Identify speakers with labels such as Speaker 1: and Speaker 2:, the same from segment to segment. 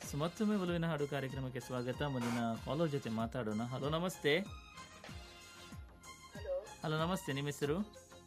Speaker 1: So ಮತ್ತೊಮ್ಮೆ ಒಲುವಿನ ಹಾಡು ಕಾರ್ಯಕ್ರಮಕ್ಕೆ ಸ್ವಾಗತ ಮುಂದಿನ ಕಾಲರ್ ಜೊತೆ ಮಾತಾಡೋಣ ಹಲೋ ನಮಸ್ತೆ ಹಲೋ ನಮಸ್ತೆ ನಿಮ್ಮ ಹೆಸರು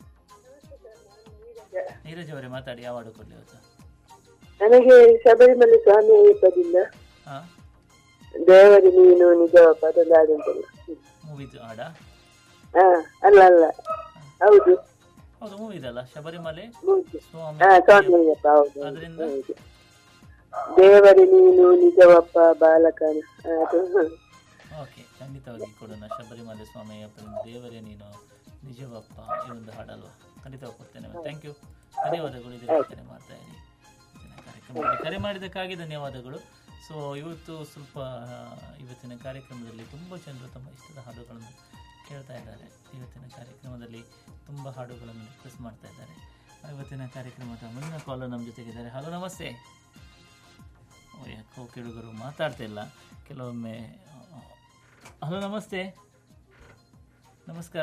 Speaker 1: ನೀರಜ್ ಅವರೇ ಮಾತಾಡಿ ಯಾವ ಹಾಡು ಕೊಡಲಿ ಇವತ್ತು
Speaker 2: ನನಗೆ ಶಬರಿಮಲೆ ಸ್ವಾಮಿ ಅಯ್ಯಪ್ಪದಿಂದ
Speaker 1: ಹಾಂ
Speaker 2: ದೇವರಿ ನೀನು ನಿಜವಪ್ಪ ಅದೊಂದು ಹಾಡುಂಟಲ್ಲ
Speaker 1: ಮೂವಿದು ಹಾಡಾ
Speaker 2: ಹಾ ಅಲ್ಲ ಅಲ್ಲ ಹೌದು
Speaker 1: ಹೌದು ಮೂವಿದಲ್ಲ ಶಬರಿಮಲೆ
Speaker 2: ಹೌದು.
Speaker 1: ಸ್ವಾಮಿ
Speaker 2: ಹಾ ಸ್ವಾಮಿ ಅಯ್ಯಪ್ಪ ಹೌದು
Speaker 1: ಅದರಿಂದ
Speaker 2: ಹೌದು. ದೇವರಿ ನೀನು ನಿಜವಪ್ಪ ಬಾಲಕನ ಅದು
Speaker 1: ಓಕೆ ಖಂಡಿತವಾಗಿ ಕೊಡೋಣ ಶಬರಿಮಲೆ ಸ್ವಾಮಿ ಅಪ್ಪನ ದೇವರೇ ನೀನು ನಿಜವಪ್ಪ ಈ ಒಂದು ಹಾಡಲ್ವಾ ಖಂಡಿತವಾಗಿ ಕೊಡ್ತೇನೆ ಥ್ಯಾಂಕ್ ಯು ಧನ್ಯವಾದಗಳು ಇದೇ ರೀತಿ ಕರೆ ಮಾಡ್ತಾ ಇರಿ ಇವತ್ತಿನ ಕಾರ್ಯಕ್ರಮದಲ್ಲಿ ಕರೆ ಮಾಡಿದ್ದಕ್ಕಾಗಿ ಧನ್ಯವಾದಗಳು ಸೊ ಇವತ್ತು ಸ್ವಲ್ಪ ಆ, ಇವತ್ತಿನ ಕಾರ್ಯಕ್ರಮದಲ್ಲಿ ತುಂಬ ಜನರು ತಮ್ಮ ಇಷ್ಟದ ಹಾಡುಗಳನ್ನು ಕೇಳ್ತಾ ಇದ್ದಾರೆ ಇವತ್ತಿನ ಕಾರ್ಯಕ್ರಮದಲ್ಲಿ ತುಂಬ ಹಾಡುಗಳನ್ನು ರಿಕ್ವೆಸ್ಟ್ ಮಾಡ್ತಾ ಇದ್ದಾರೆ ಇವತ್ತಿನ ಕಾರ್ಯಕ್ರಮದ ಮುಂದಿನ ಕಾಲರ್ ನಮ್ಮ ಜೊತೆಗಿದ್ದಾರೆ ಹಲೋ ನಮಸ್ತೆ ಓ ಯಾಕೋ ಕೇಳುಗರು ಮಾತಾಡ್ತಾ ಇಲ್ಲ ಕೆಲವೊಮ್ಮೆ ಹಲೋ ನಮಸ್ತೆ ನಮಸ್ಕಾರ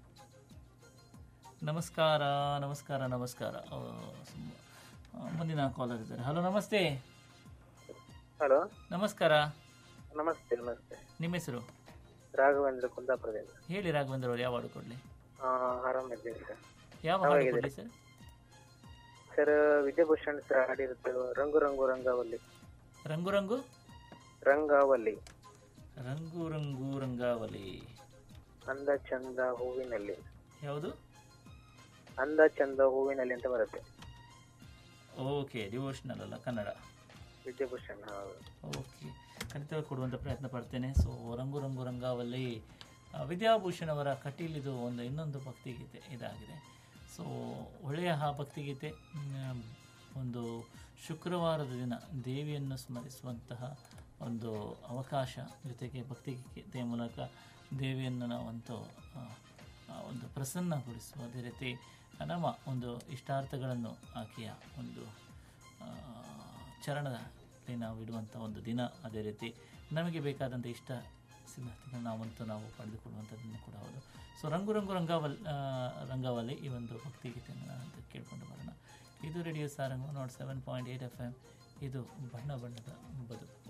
Speaker 1: ನಮಸ್ಕಾರ ನಮಸ್ಕಾರ ನಮಸ್ಕಾರ ಆ, ಸುಮ್ಮ- ಆ, ಮುಂದಿನ ಕಾಲರ್ ಇದ್ದಾರೆ ಹಲೋ ನಮಸ್ತೆ
Speaker 3: ಹಲೋ
Speaker 1: ನಮಸ್ಕಾರ
Speaker 3: ನಮಸ್ತೆ ನಮಸ್ತೆ
Speaker 1: ನಿಮ್ಮ ಹೆಸರು
Speaker 3: ರಾಘವೇಂದ್ರ ಕುಂದಾಪುರದಿಂದ
Speaker 1: ಹೇಳಿ ರಾಘವೇಂದ್ರ ಅವರು ಯಾವ ಹಾಡು ಕೊಡಲಿ
Speaker 3: ಆ, ಆರಾಮಿದ್ದೀನಿ ಸರ್
Speaker 1: ಯಾವ ಹಾಡು ಕೊಡಲಿ ಸರ್
Speaker 3: ಸರ್ ವಿಜಯಭೂಷಣ್ ಸರ್ ಹಾಡಿರುತ್ತೆ ರಂಗು ರಂಗು ರಂಗಾವಲ್ಲಿ
Speaker 1: ರಂಗು ರಂಗು
Speaker 3: ರಂಗಾವಲ್ಲಿ
Speaker 1: ರಂಗು ರಂಗು ರಂಗಾವಲಿ
Speaker 3: ಅಂದ ಚಂದ ಹೂವಿನಲ್ಲಿ
Speaker 1: ಯಾವುದು
Speaker 3: ಅಂದ ಚಂದ ಹೂವಿನಲ್ಲಿ ಅಂತ ಬರುತ್ತೆ
Speaker 1: ಓಕೆ ಡಿವೋಷನಲ್ ಅಲ್ಲ ಕನ್ನಡ
Speaker 3: ವಿಜಯಭೂಷಣ್ ಹೌದು
Speaker 1: ಓಕೆ ಖಂಡಿತವಾಗಿ ಕೊಡುವಂಥ ಪ್ರಯತ್ನ ಪಡ್ತೇನೆ ಸೊ ರಂಗು ರಂಗು ರಂಗಾವಲ್ಲಿ ಆ, ವಿದ್ಯಾಭೂಷಣ್ ಅವರ ಕಟೀಲಿದು ಒಂದು ಇನ್ನೊಂದು ಭಕ್ತಿಗೀತೆ ಇದಾಗಿದೆ ಸೊ ಒಳ್ಳೆಯ ಆ ಭಕ್ತಿಗೀತೆ ಮ್, ಒಂದು ಶುಕ್ರವಾರದ ದಿನ ದೇವಿಯನ್ನು ಸ್ಮರಿಸುವಂತಹ ಒಂದು ಅವಕಾಶ ಜೊತೆಗೆ ಭಕ್ತಿಗೀತೆಯ ಮೂಲಕ ದೇವಿಯನ್ನು ನಾವಂತೂ ಆ, ಆ, ಒಂದು ಪ್ರಸನ್ನಗೊಳಿಸುವ ಅದೇ ರೀತಿ ನಮ್ಮ ಒಂದು ಇಷ್ಟಾರ್ಥಗಳನ್ನು ಆಕೆಯ ಒಂದು ಆ, ಚರಣದಲ್ಲಿ ನಾವು ಇಡುವಂಥ ಒಂದು ದಿನ ಅದೇ ರೀತಿ ನಮಗೆ ಬೇಕಾದಂಥ ಇಷ್ಟ ಸಿದ್ಧಾರ್ಥಗಳನ್ನು ನಾವಂತೂ ನಾವು ಪಡೆದುಕೊಳ್ಳುವಂಥದ್ದನ್ನು ಕೂಡ ಹೌದು ಸೊ ರಂಗು ರಂಗು ರಂಗಾವಲ್ ಆ, ರಂಗಾವಲಿ ಈ ಒಂದು ಭಕ್ತಿಗೀತೆಯನ್ನು ಅಂತ ಕೇಳ್ಕೊಂಡು ಬರೋಣ ಇದು radio Sarang nought seven point eight F M ಇದು ಬಣ್ಣ ಬಣ್ಣದ ಬದುಕು